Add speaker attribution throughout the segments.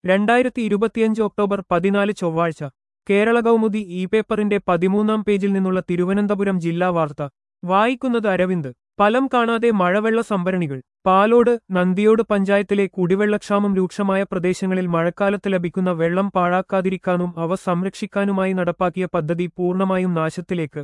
Speaker 1: രണ്ടായിരത്തി ഇരുപത്തിയഞ്ച് ഒക്ടോബർ പതിനാല് ചൊവ്വാഴ്ച കേരള കൗമുദി ഇ പേപ്പറിന്റെ പതിമൂന്നാം പേജിൽ നിന്നുള്ള തിരുവനന്തപുരം ജില്ലാ വാർത്ത വായിക്കുന്നത് അരവിന്ദ് ഫലം കാണാതെ മഴവെള്ള സംഭരണികൾ പാലോട് നന്ദിയോട് പഞ്ചായത്തിലെ കുടിവെള്ളക്ഷാമം രൂക്ഷമായ പ്രദേശങ്ങളിൽ മഴക്കാലത്ത് ലഭിക്കുന്ന വെള്ളം പാഴാക്കാതിരിക്കാനും അവ സംരക്ഷിക്കാനുമായി നടപ്പാക്കിയ പദ്ധതി പൂർണ്ണമായും നാശത്തിലേക്ക്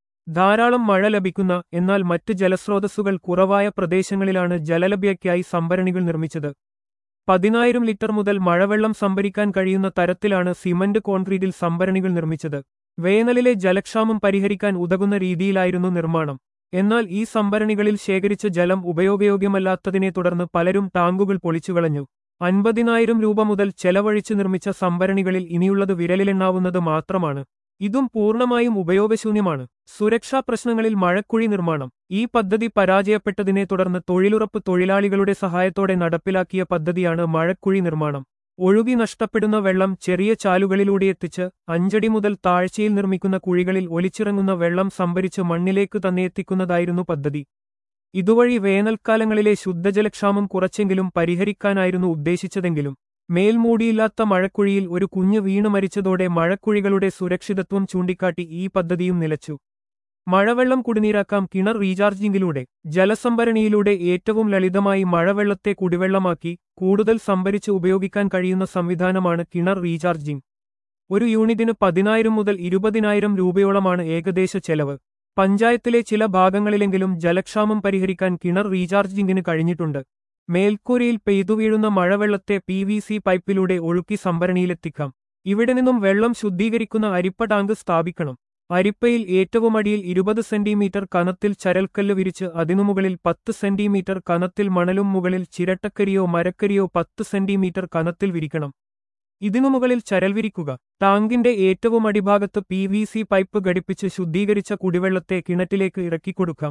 Speaker 1: ധാരാളം മഴ ലഭിക്കുന്ന എന്നാൽ മറ്റ് ജലസ്രോതസ്സുകൾ കുറവായ പ്രദേശങ്ങളിലാണ് ജലലഭ്യയ്ക്കായി സംഭരണികൾ നിർമ്മിച്ചത് പതിനായിരം ലിറ്റർ മുതൽ മഴവെള്ളം സംഭരിക്കാൻ കഴിയുന്ന തരത്തിലാണ് സിമന്റ് കോൺക്രീറ്റിൽ സംഭരണികൾ നിർമ്മിച്ചത് വേനലിലെ ജലക്ഷാമം പരിഹരിക്കാൻ ഉതകുന്ന രീതിയിലായിരുന്നു നിർമ്മാണം എന്നാൽ ഈ സംഭരണികളിൽ ശേഖരിച്ച ജലം ഉപയോഗയോഗ്യമല്ലാത്തതിനെ തുടർന്ന് പലരും ടാങ്കുകൾ പൊളിച്ചുകളഞ്ഞു അൻപതിനായിരം രൂപ മുതൽ ചെലവഴിച്ചു നിർമ്മിച്ച സംഭരണികളിൽ ഇനിയുള്ളത് വിരലിലെണ്ണാവുന്നത് മാത്രമാണ് ഇതും പൂർണ്ണമായും ഉപയോഗശൂന്യമാണ് സുരക്ഷാ പ്രശ്നങ്ങളിൽ മഴക്കുഴി നിർമ്മാണം ഈ പദ്ധതി പരാജയപ്പെട്ടതിനെ തുടർന്ന് തൊഴിലുറപ്പ് തൊഴിലാളികളുടെ സഹായത്തോടെ നടപ്പിലാക്കിയ പദ്ധതിയാണ് മഴക്കുഴി നിർമ്മാണം ഒഴുകി നഷ്ടപ്പെടുന്ന വെള്ളം ചെറിയ ചാലുകളിലൂടെ എത്തിച്ച് അഞ്ചടി മുതൽ താഴ്ചയിൽ നിർമ്മിക്കുന്ന കുഴികളിൽ ഒലിച്ചിറങ്ങുന്ന വെള്ളം സംഭരിച്ച് മണ്ണിലേക്ക് തന്നെ എത്തിക്കുന്നതായിരുന്നു പദ്ധതി ഇതുവഴി വേനൽക്കാലങ്ങളിലെ ശുദ്ധജലക്ഷാമം കുറച്ചെങ്കിലും പരിഹരിക്കാനായിരുന്നു ഉദ്ദേശിച്ചതെങ്കിലും മേൽമൂടിയില്ലാത്ത മഴക്കുഴിയിൽ ഒരു കുഞ്ഞ് വീണു മരിച്ചതോടെ മഴക്കുഴികളുടെ സുരക്ഷിതത്വം ചൂണ്ടിക്കാട്ടി ഈ പദ്ധതിയും നിലച്ചു മഴവെള്ളം കുടിനീരാക്കാം കിണർ റീചാർജിംഗിലൂടെ ജലസംഭരണിയിലൂടെ ഏറ്റവും ലളിതമായി മഴവെള്ളത്തെ കുടിവെള്ളമാക്കി കൂടുതൽ സംഭരിച്ച് ഉപയോഗിക്കാൻ കഴിയുന്ന സംവിധാനമാണ് കിണർ റീചാർജിംഗ് ഒരു യൂണിറ്റിന് പതിനായിരം മുതൽ ഇരുപതിനായിരം രൂപയോളമാണ് ഏകദേശ ചെലവ് പഞ്ചായത്തിലെ ചില ഭാഗങ്ങളിലെങ്കിലും ജലക്ഷാമം പരിഹരിക്കാൻ കിണർ റീചാർജിംഗിന് കഴിഞ്ഞിട്ടുണ്ട് മേൽക്കൂരയിൽ പെയ്തുവീഴുന്ന മഴവെള്ളത്തെ പി വി സി പൈപ്പിലൂടെ ഒഴുക്കി സംഭരണിയിലെത്തിക്കാം ഇവിടെ നിന്നും വെള്ളം ശുദ്ധീകരിക്കുന്ന അരിപ്പ ടാങ്ക് സ്ഥാപിക്കണം അരിപ്പയിൽ ഏറ്റവും അടിയിൽ ഇരുപത് സെന്റിമീറ്റർ കനത്തിൽ ചരൽക്കല്ല് വിരിച്ച് അതിനുമുകളിൽ പത്ത് സെന്റിമീറ്റർ കനത്തിൽ മണലും മുകളിൽ ചിരട്ടക്കരിയോ മരക്കരിയോ പത്ത് സെന്റിമീറ്റർ കനത്തിൽ വിരിക്കണം ഇതിനു മുകളിൽ ചരൽ വിരിക്കുക ടാങ്കിന്റെ ഏറ്റവും അടിഭാഗത്ത് പി വി സി പൈപ്പ് ഘടിപ്പിച്ച് ശുദ്ധീകരിച്ച കുടിവെള്ളത്തെ കിണറ്റിലേക്ക് ഇറക്കിക്കൊടുക്കാം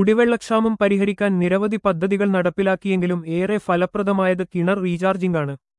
Speaker 1: കുടിവെള്ളക്ഷാമം പരിഹരിക്കാൻ നിരവധി പദ്ധതികൾ നടപ്പിലാക്കിയെങ്കിലും ഏറെ ഫലപ്രദമായത് കിണർ റീചാർജിംഗ് ആണ്